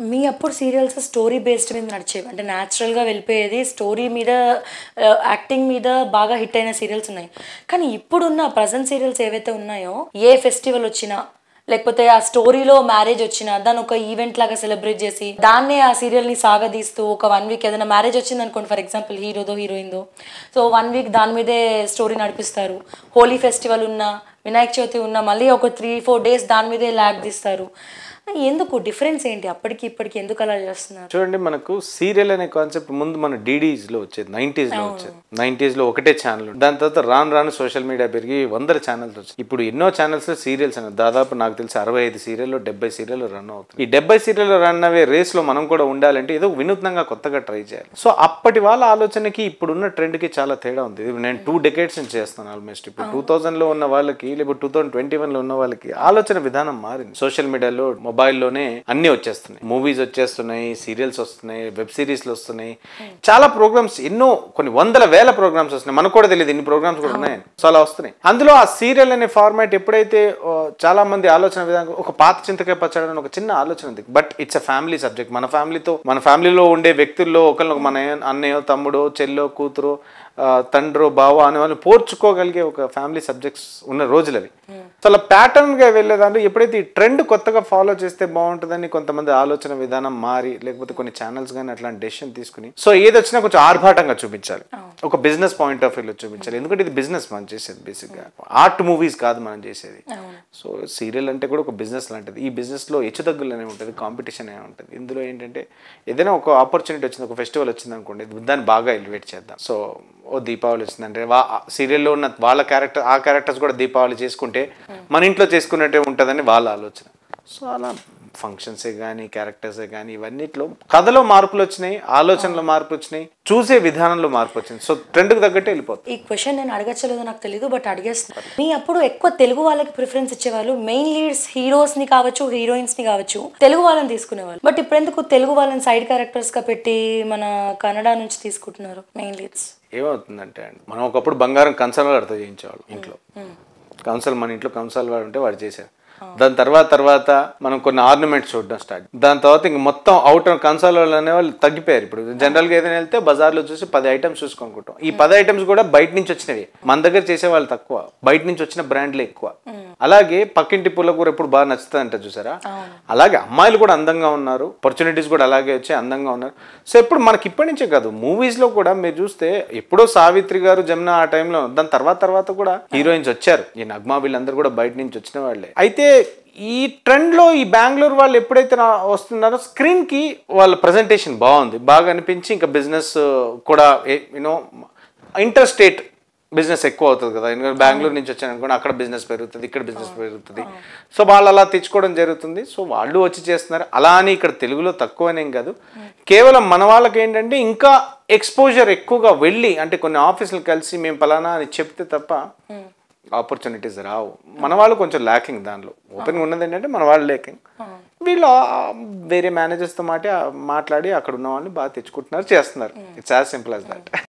మీ అప్పుడు serials story based మీద నడిచేవి అంటే న్యాచురల్గా వెళ్ళిపోయేది స్టోరీ మీద యాక్టింగ్ మీద బాగా హిట్ అయిన సీరియల్స్ ఉన్నాయి కానీ ఇప్పుడున్న ప్రజెంట్ సీరియల్స్ ఏవైతే ఉన్నాయో ఏ ఫెస్టివల్ వచ్చినా లేకపోతే ఆ స్టోరీలో మ్యారేజ్ వచ్చినా దాన్ని ఒక ఈవెంట్ లాగా సెలబ్రేట్ చేసి దాన్నే ఆ సీరియల్ని సాగదీస్తూ ఒక వన్ వీక్ ఏదైనా మ్యారేజ్ వచ్చింది అనుకోండి ఫర్ ఎగ్జాంపుల్ హీరోదో హీరోయిన్దో సో వన్ వీక్ దాని మీదే స్టోరీ నడిపిస్తారు హోలీ ఫెస్టివల్ ఉన్నా వినాయక చవితి ఉన్నా మళ్ళీ ఒక త్రీ ఫోర్ డేస్ దాని మీదే ల్యాగ్ తీస్తారు ఎందుకు డిఫరెన్స్ ఏంటి అప్పటికి ఇప్పటికి ఎందుకు అలా చేస్తున్నారు చూడండి మనకు సీరియల్ అనే కాన్సెప్ట్ ముందు మన DDs లో వచ్చేది 90s లో వచ్చేది 90s లో ఒకటే ఛానల్ దాని తర్వాత రాను రాను సోషల్ మీడియా పెరిగి వందల ఛానల్స్ వచ్చాయి ఇప్పుడు ఎన్నో ఛానల్స్ సీరియల్స్ అనేది దాదాపు నాకు తెలిసి అరవై ఐదు సీరియల్ డెబ్బై సీరియల్ రన్ అవుతుంది ఈ డెబ్బై సీరియల్ రన్ అవే రేస్ లో మనం కూడా ఉండాలంటే ఏదో వినూత్నంగా కొత్తగా ట్రై చేయాలి సో అప్పటి వాళ్ళ ఆలోచనకి ఇప్పుడున్న ట్రెండ్ కి చాలా తేడా ఉంది ఇది నేను టూ డెకేట్స్ నుంచి చేస్తాను ఆల్మోస్ట్ ఇప్పుడు టూ థౌసండ్ లో ఉన్న వాళ్ళకి లేకపోతే టూ థౌసండ్ ట్వంటీ వన్ లో ఉన్న వాళ్ళకి ఆలోచన విధానం మారింది సోషల్ మీడియాలో మొబైల్లోనే అన్ని వచ్చేస్తున్నాయి మూవీస్ వచ్చేస్తున్నాయి సీరియల్స్ వస్తున్నాయి వెబ్ సిరీస్లు వస్తున్నాయి చాలా ప్రోగ్రామ్స్ ఎన్నో కొన్ని వందల వేల ప్రోగ్రామ్స్ వస్తున్నాయి మనకు కూడా తెలియదు ఇన్ని ప్రోగ్రామ్స్ కూడా ఉన్నాయి సో అలా వస్తున్నాయి అందులో ఆ సీరియల్ అనే ఫార్మాట్ ఎప్పుడైతే ఆ, చాలా మంది ఆలోచన విధానం ఒక పాత చింతకాయ పచ్చడి అని ఒక చిన్న ఆలోచన ఉంది but it's a family subject మన ఫ్యామిలీతో మన ఫ్యామిలీలో ఉండే వ్యక్తుల్లో ఒకరిని మన అన్నయ్యో తమ్ముడో చెల్లో కూతురు ఆ, తండ్రో బావ అనే వాళ్ళు పోర్చుకోగలిగే ఒక ఫ్యామిలీ సబ్జెక్ట్స్ ఉన్న రోజులు అవి సో అలా pattern గా వెళ్ళేదాంట్లో ఎప్పుడైతే ఈ ట్రెండ్ కొత్తగా ఫాలో చేస్తే బాగుంటుందని కొంతమంది ఆలోచన విధానం మారి లేకపోతే కొన్ని ఛానల్స్ కానీ అట్లాంటి డెసిషన్ తీసుకుని సో ఏది వచ్చినా కొంచెం ఆర్భాటంగా చూపించాలి ఒక బిజినెస్ పాయింట్ ఆఫ్ వ్యూలో చూపించాలి ఎందుకంటే ఇది బిజినెస్ మనం చేసేది బేసిక్గా ఆర్ట్ మూవీస్ కాదు మనం చేసేది సో సీరియల్ అంటే కూడా ఒక బిజినెస్ లాంటిది ఈ బిజినెస్లో హెచ్చుతగ్గులు అనేవి ఉంటుంది కాంపిటీషన్ అనేవి ఉంటుంది ఇందులో ఏంటంటే ఏదైనా ఒక ఆపర్చునిటీ వచ్చింది ఒక ఫెస్టివల్ వచ్చింది అనుకోండి దాన్ని బాగా ఎలివేట్ చేద్దాం సో ఓ దీపావళి వచ్చిందంటే వా సీరియల్లో ఉన్న వాళ్ళ క్యారెక్టర్ ఆ క్యారెక్టర్స్ కూడా దీపావళి చేసుకుంటే మన ఇంట్లో చేసుకున్నట్టే ఉంటుందని వాళ్ళ ఆలోచన సో అలా ఫంక్షన్సే కానీ క్యారెక్టర్సే కానీ ఇవన్నిట్లో కథలో మార్పులు వచ్చినాయి ఆలోచనలో మార్పు వచ్చినాయి చూసే విధానంలో మార్పు వచ్చింది సో ట్రెండ్కి తగ్గట్టే వెళ్ళిపోతుంది ఈ క్వశ్చన్ నేను అడగచ్చలేదో నాకు తెలియదు బట్ అడిగేస్తున్నాను మీ అప్పుడు ఎక్కువ తెలుగు వాళ్ళకి ప్రిఫరెన్స్ ఇచ్చేవాళ్ళు మెయిన్ లీడ్స్ హీరోస్ ని కావచ్చు హీరోయిన్స్ ని కావచ్చు తెలుగు వాళ్ళని తీసుకునేవాళ్ళు బట్ ఇప్పుడు ఎందుకు తెలుగు వాళ్ళని సైడ్ క్యారెక్టర్స్ గా పెట్టి మన కన్నడ నుంచి తీసుకుంటున్నారు మెయిన్ లీడ్స్ ఏమవుతుందంటే అండి మనం ఒకప్పుడు బంగారం కంసాల వాడితో చేయించేవాళ్ళం ఇంట్లో కంసాలు మన ఇంట్లో కంసాలు వాడు ఉంటే వాడు చేశారు దాని తర్వాత తర్వాత మనం కొన్ని ఆర్నమెంట్స్ చూడడం స్టార్ట్ దాని తర్వాత ఇంక మొత్తం అవుట్ కంసాల వాళ్ళు అనేవాళ్ళు తగ్గిపోయారు ఇప్పుడు జనరల్గా ఏదైనా వెళ్తే బజార్లో చూసి పది ఐటమ్స్ చూసుకొనుకుంటాం ఈ పది ఐటమ్స్ కూడా బయట నుంచి వచ్చినవి మన దగ్గర చేసే వాళ్ళు తక్కువ బయట నుంచి వచ్చిన బ్రాండ్లే ఎక్కువ అలాగే పక్కింటి పుల్ల కూర ఎప్పుడు బాగా నచ్చుతుందంట చూసారా అలాగే అమ్మాయిలు కూడా అందంగా ఉన్నారు ఆపర్చునిటీస్ కూడా అలాగే వచ్చి అందంగా ఉన్నారు సో ఇప్పుడు మనకి ఇప్పటి నుంచే కాదు మూవీస్ లో కూడా మీరు చూస్తే ఎప్పుడో సావిత్రి గారు జమున ఆ టైంలో దాని తర్వాత తర్వాత కూడా హీరోయిన్స్ వచ్చారు ఈ నగ్మా వీళ్ళందరూ కూడా బయట నుంచి వచ్చిన వాళ్ళే అయితే ఈ ట్రెండ్ లో ఈ బెంగళూరు వాళ్ళు ఎప్పుడైతే రా- వస్తున్నారో స్క్రీన్ కి వాళ్ళ ప్రజెంటేషన్ బాగుంది బాగా అనిపించి ఇంకా బిజినెస్ కూడా యూనో ఇంటర్ స్టేట్ బిజినెస్ ఎక్కువ అవుతుంది కదా ఎందుకంటే బెంగళూరు నుంచి వచ్చాను అనుకోండి అక్కడ బిజినెస్ పెరుగుతుంది ఇక్కడ బిజినెస్ పెరుగుతుంది సో వాళ్ళు అలా తెచ్చుకోవడం జరుగుతుంది సో వాళ్ళు వచ్చి చేస్తున్నారు అలా అని ఇక్కడ తెలుగులో తక్కువనేం కాదు కేవలం మన వాళ్ళకి ఏంటంటే ఇంకా ఎక్స్పోజర్ ఎక్కువగా వెళ్ళి అంటే కొన్ని ఆఫీసులు కలిసి మేము పలానా అని చెప్తే తప్ప ఆపర్చునిటీస్ రావు మన వాళ్ళు కొంచెం ల్యాకింగ్ దానిలో ఓపెన్ ఉన్నది ఏంటంటే మన వాళ్ళు ల్యాకింగ్ వీళ్ళు ఆ వేరే మేనేజర్స్తో మాట మాట్లాడి అక్కడ ఉన్న వాళ్ళని బాగా తెచ్చుకుంటున్నారు చేస్తున్నారు it's as simple as that